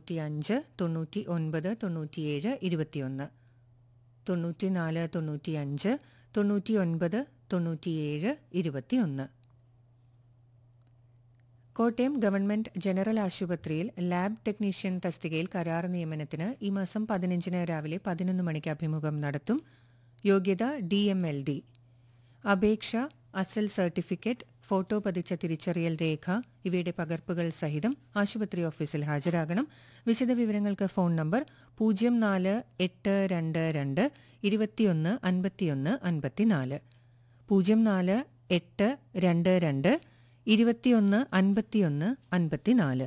തൊണ്ണൂറ്റി അഞ്ച് തൊണ്ണൂറ്റി ഒൻപത് തൊണ്ണൂറ്റിയേഴ് ഇരുപത്തിയൊന്ന് തൊണ്ണൂറ്റിനാല് തൊണ്ണൂറ്റി അഞ്ച് തൊണ്ണൂറ്റി ഒൻപത് തൊണ്ണൂറ്റിയേഴ് ഇരുപത്തിയൊന്ന് കോട്ടയം ഗവൺമെന്റ് ജനറൽ ആശുപത്രിയിൽ ലാബ് ടെക്നീഷ്യൻ തസ്തികയിൽ കരാർ നിയമനത്തിന് ഈ മാസം പതിനഞ്ചിന് രാവിലെ പതിനൊന്ന് മണിക്ക് അഭിമുഖം നടത്തും യോഗ്യത ഡി എം എൽ ഡി അപേക്ഷ അസൽ സർട്ടിഫിക്കറ്റ് ഫോട്ടോ പതിച്ച തിരിച്ചറിയൽ രേഖ ഇവയുടെ പകർപ്പുകൾ സഹിതം ആശുപത്രി ഓഫീസിൽ ഹാജരാകണം വിശദവിവരങ്ങൾക്ക് ഫോൺ നമ്പർ പൂജ്യം നാല് എട്ട് രണ്ട് രണ്ട് ഇരുപത്തിയൊന്ന് അൻപത്തിയൊന്ന് അൻപത്തിനാല് പൂജ്യം നാല് എട്ട് രണ്ട് രണ്ട് ഇരുപത്തിയൊന്ന് അൻപത്തിയൊന്ന് അൻപത്തിനാല്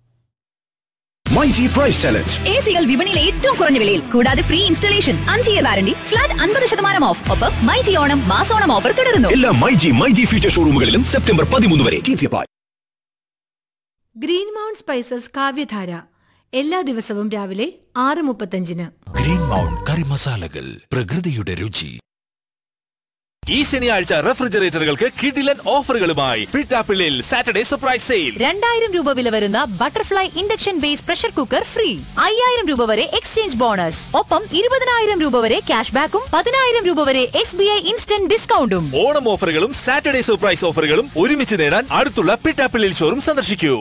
മൈജി പ്രൈസ് ചലഞ്ച് എ സികൾ വിപണിയിലെ ഏറ്റവും കുറഞ്ഞ വിലയിൽ കൂടാതെ ഫ്രീ ഇൻസ്റ്റലേഷൻ അഞ്ച് ഇയർ വാറണ്ടി ഫ്ലാറ്റ് അൻപത് ശതമാനം ഓഫ് ഒപ്പം മൈജി ഓണം മാസോണം ഓഫർ തുടരുന്നു എല്ലാ മൈജി മൈജി ഫ്യൂച്ചർ ഷോറൂമുകളിലും സെപ്റ്റംബർ പതിമൂന്ന് വരെ T C apply green mount spices Kavyadhara എല്ലാ ദിവസവും രാവിലെ ആറ് മുപ്പത്തഞ്ചിന് ഗ്രീൻ മൗണ്ട് കറി മസാലകൾ പ്രകൃതിയുടെ രുചി ഈ ശനിയാഴ്ച റെഫ്രിജറേറ്ററുകൾക്ക് കിഡിലൻ ഓഫറുകളുമായി പിട്ടാപ്പിള്ളിൽ സാറ്റർഡേ സർപ്രൈസ് സെയിൽ രണ്ടായിരം രൂപ വില വരുന്ന butterfly induction base pressure cooker free അയ്യായിരം രൂപ വരെ എക്സ്ചേഞ്ച് ബോണസ് ഒപ്പം ഇരുപതിനായിരം രൂപ വരെ ക്യാഷ് ബാക്കും പതിനായിരം രൂപ വരെ എസ് ബി ഐ ഇൻസ്റ്റന്റ് ഡിസ്കൗണ്ടും ഓണം ഓഫറുകളും സാറ്റർഡേ സർപ്രൈസ് ഓഫറുകളും ഒരുമിച്ച് നേടാൻ അടുത്തുള്ള പിട്ടാപ്പിള്ളിൽ ഷോറും സന്ദർശിക്കൂ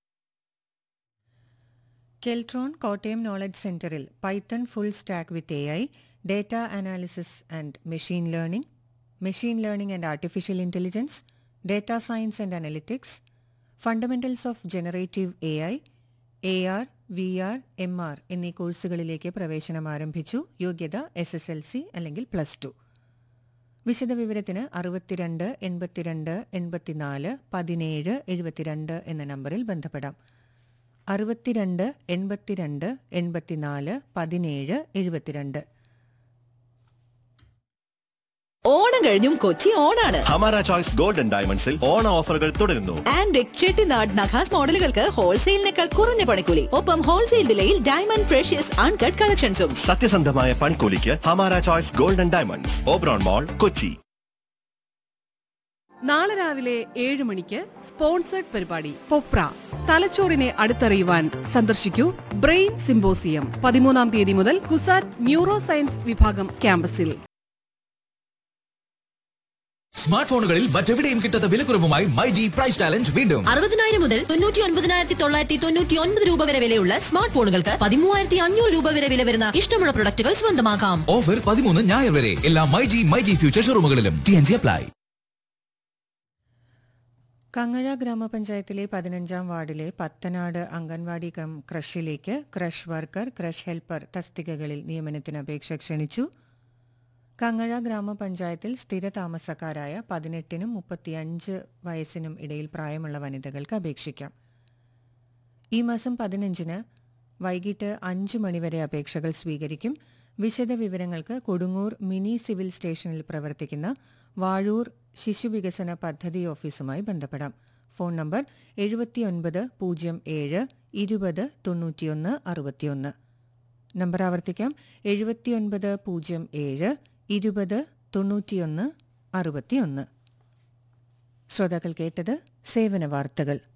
കെൽട്രോൺ കോട്ടയം നോളജ് സെന്ററിൽ python full stack with A I data analysis and machine learning machine learning and artificial intelligence data science and analytics fundamentals of generative A I A R V R M R എന്നീ കോഴ്സുകളിലേക്ക് പ്രവേശനം ആരംഭിച്ചു യോഗ്യത S S L C അല്ലെങ്കിൽ plus two വിശദവിവരത്തിന് അറുപത്തിരണ്ട് എൺപത്തിരണ്ട് എൺപത്തിനാല് പതിനേഴ് എഴുപത്തിരണ്ട് എന്ന നമ്പറിൽ ബന്ധപ്പെടാം അറുപത്തിരണ്ട് എൺപത്തിരണ്ട് എൺപത്തിനാല് പതിനേഴ് എഴുപത്തിരണ്ട് ഓണം കഴിഞ്ഞും കൊച്ചി ഓണാണ് ഹമാര ചോയ്സ് ഗോൾഡൻ ഡയമണ്ട്സിൽ ഓണ ഓഫറുകൾ തുടരുന്നു ആൻഡ് ചെട്ടിനാട് നഖാസ് മോഡലുകൾക്ക് ഹോൾസെയിലിനേക്കാൾ കുറഞ്ഞ പണിക്കൂലി ഒപ്പം ഹോൾസെയിൽ വിലയിൽ ഡയമണ്ട് ഫ്രഷ്യസ് അൺകട്ട് കളക്ഷൻസും സത്യസന്ധമായ പണിക്കൂലിക്ക് Hamara choice golden diamonds Oberon mall Kochi നാളെ രാവിലെ ഏഴ് മണിക്ക് സ്പോൺസേഡ് പരിപാടി പൊപ്ര തലച്ചോറിനെ അടുത്തറിയുവാൻ സന്ദർശിക്കൂ ബ്രെയിൻ സിംബോസിയം പതിമൂന്നാം തീയതി മുതൽ കുസാറ്റ് ന്യൂറോ സയൻസ് വിഭാഗം ക്യാമ്പസിൽ സ്മാർട്ട് ഫോണുകളിൽ മറ്റെവിടെയും കിട്ടാത്ത വിലക്കുറവുമായി മൈജി പ്രൈസ് ചാലഞ്ച് വീണ്ടും അറുപതിനായിരം മുതൽ തൊണ്ണൂറ്റി ഒൻപതിനായിരത്തി തൊള്ളായിരത്തി തൊണ്ണൂറ്റി ഒൻപത് രൂപ വരെ വിലയുള്ള സ്മാർട്ട് ഫോണുകൾക്ക് പതിമൂവായിരത്തി അഞ്ഞൂറ് രൂപ വരെ വില വരുന്ന ഇഷ്ടമുള്ള പ്രൊഡക്റ്റുകൾ സ്വന്തമാക്കാം ഓഫർ പതിമൂന്ന് ഞായർ വരെ എല്ലാ മൈജി മൈജി ഫ്യൂച്ചർ ഷോറൂമുകളിലും T N C apply Kangazha ഗ്രാമപഞ്ചായത്തിലെ പതിനഞ്ചാം വാർഡിലെ പത്തനാട് അംഗൻവാടി കം ക്രഷിലേക്ക് ക്രഷ് വർക്കർ ക്രഷ് ഹെൽപ്പർ തസ്തികകളിൽ നിയമനത്തിന് അപേക്ഷ ക്ഷണിച്ചു കങ്ങഴ ഗ്രാമപഞ്ചായത്തിൽ സ്ഥിര താമസക്കാരായ പതിനെട്ടിനും മുപ്പത്തിയഞ്ച് വയസ്സിനും ഇടയിൽ പ്രായമുള്ള വനിതകൾക്ക് അപേക്ഷിക്കാം ഈ മാസം പതിനഞ്ചിന് വൈകിട്ട് അഞ്ചു മണിവരെ അപേക്ഷകൾ സ്വീകരിക്കും വിശദവിവരങ്ങൾക്ക് കൊടുങ്ങൂർ മിനി സിവിൽ സ്റ്റേഷനിൽ പ്രവർത്തിക്കുന്ന വാഴൂർ ശിശുവികസന പദ്ധതി ഓഫീസുമായി ബന്ധപ്പെടാം ഫോൺ നമ്പർ എഴുപത്തിയൊൻപത് പൂജ്യം ഏഴ് ഇരുപത് തൊണ്ണൂറ്റിയൊന്ന് അറുപത്തിയൊന്ന് നമ്പർ ആവർത്തിക്കാം എഴുപത്തിയൊൻപത് പൂജ്യം ഏഴ് ഇരുപത് തൊണ്ണൂറ്റിയൊന്ന് അറുപത്തിയൊന്ന് ശ്രോതാക്കൾ കേട്ടത് സേവന വാർത്തകൾ